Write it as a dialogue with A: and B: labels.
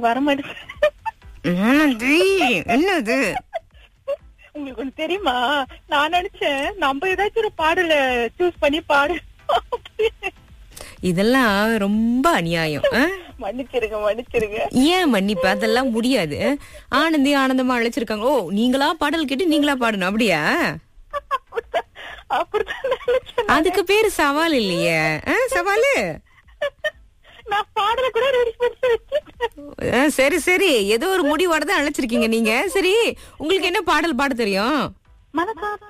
A: வர மாட்டேன்
B: ஆனந்தி என்னது
A: உங்களுக்கு ஒண்ணு தெரியுமா நான் நினைச்சேன் நம்ம ஏதாச்சும் ஒரு பாடல சூஸ் பண்ணி பாடு
B: இதெல்லாம் ரொம்ப அநியாயம் ஆ?
A: மன்னிச்சிருங்க மன்னிச்சிருங்க
B: ஏன் மன்னிப்பு அதெல்லாம் முடியாது ஆனந்தி ஆனந்தமா அழைச்சிருக்காங்க ஓ நீங்களா பாடல் கேட்டு நீங்களா பாடணும் அப்படியா
A: அப்படித்தான் அப்படித்தான் நினைச்சேன்
B: அதுக்கு பேரு சவால் இல்லையே ஆ, சவாலு
A: நான் பாடல கூட ரெடி பண்ணி வச்சிருக்கேன்
B: ஆ, சரி சரி ஏதோ ஒரு முடிவோட தான் அழைச்சிருக்கீங்க நீங்க சரி உங்களுக்கு என்ன பாடல் பாட தெரியும்
A: மனசா